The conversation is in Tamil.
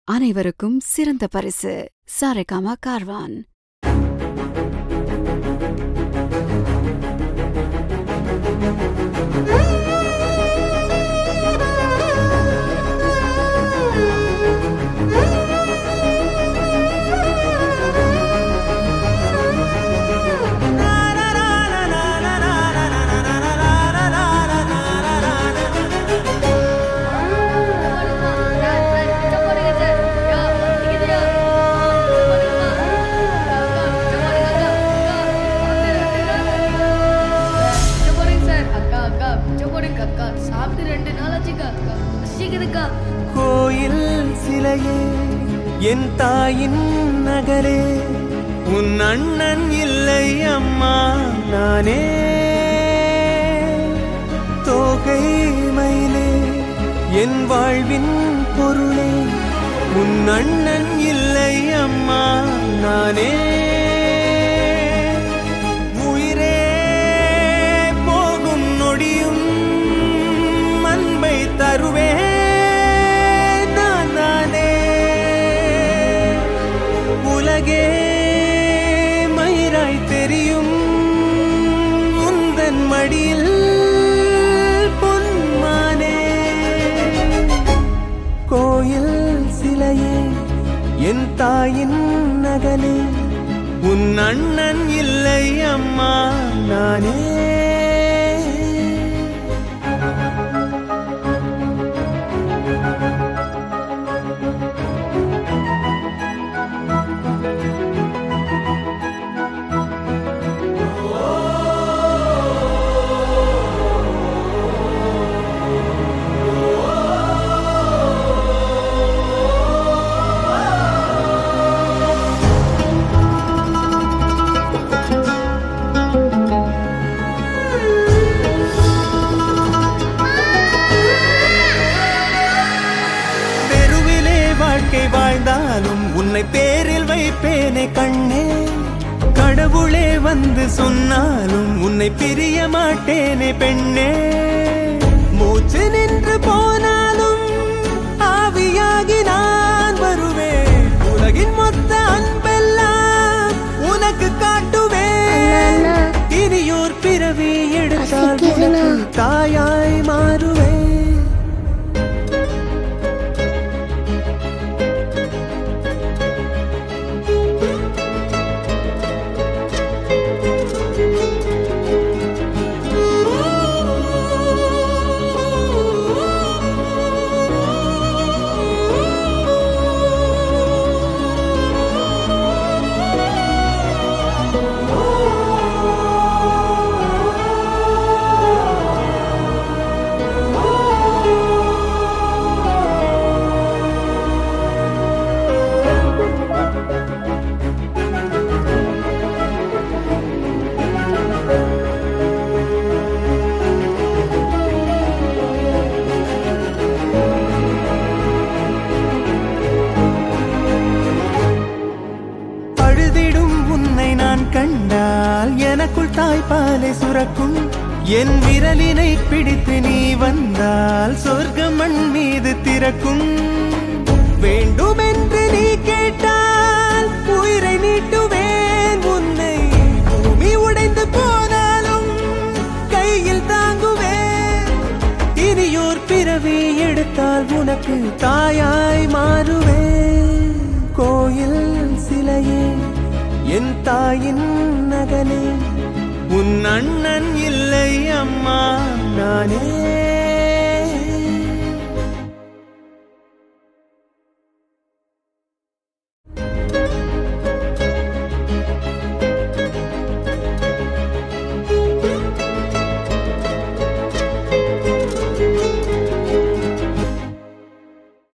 அனைவருக்கும் சிறந்த பரிசு சாரேகாமா கார்வான் சாப்பிட்டு ரெண்டு நாள் ஆச்சுக்கா அக்கா பசிக்குதுக்கா கோயில் சிலையே என் தாயின் நகரே உன் அண்ணன் இல்லை அம்மா நானே தோகை மயிலே என் வாழ்வின் பொருளே உன் அண்ணன் இல்லை அம்மா நானே உயிரே போகும் நொடியும் அன்பை தருவே நான் நானே உலகே மயிராய் தெரியும் உந்தன் மடியில் பொன்மானே கோயில் சிலையே என் தாயின் நகலே உன் அண்ணன் இல்லை அம்மா நானே தெருவிலே வாழ்க்கை வாழ்ந்தாலும் உன்னை பேரில் வைப்பேனே கண்ணே கடவுளே வந்து சொன்னாலும் உன்னை பிரிய மாட்டேனே பெண்ணே மூச்சு நின்று போனாலும் ஆவியாகி நான் வருவேன் உலகின் மொத்த அன்பெல்லாம் உனக்கு காட்டுவேன் இனியோர் பிறவி எடுத்தால் பசிக்குதுண்ணா. உனக்கு தாயாய் மாறுவேன் அழுதிடும் உன்னை நான் கண்டால் எனக்குள் தாய்ப்பாலை சுரக்கும் என் விரலினை பிடித்து நீ வந்தால் சொர்க்கம் மண் மீது திறக்கும் வேண்டுமென்று நீ கேட்டால் உயிரை நீட்டுவேன் உன்னை பூமி உடைந்து போனாலும் கையில் தாங்குவேன் இனியோர் பிறவி எடுத்தால் உனக்கு தாயாய் மாறுவேன் கோயில் சிலையே என் தாயின் நகலே உன் அண்ணன் இல்லை அம்மா நானே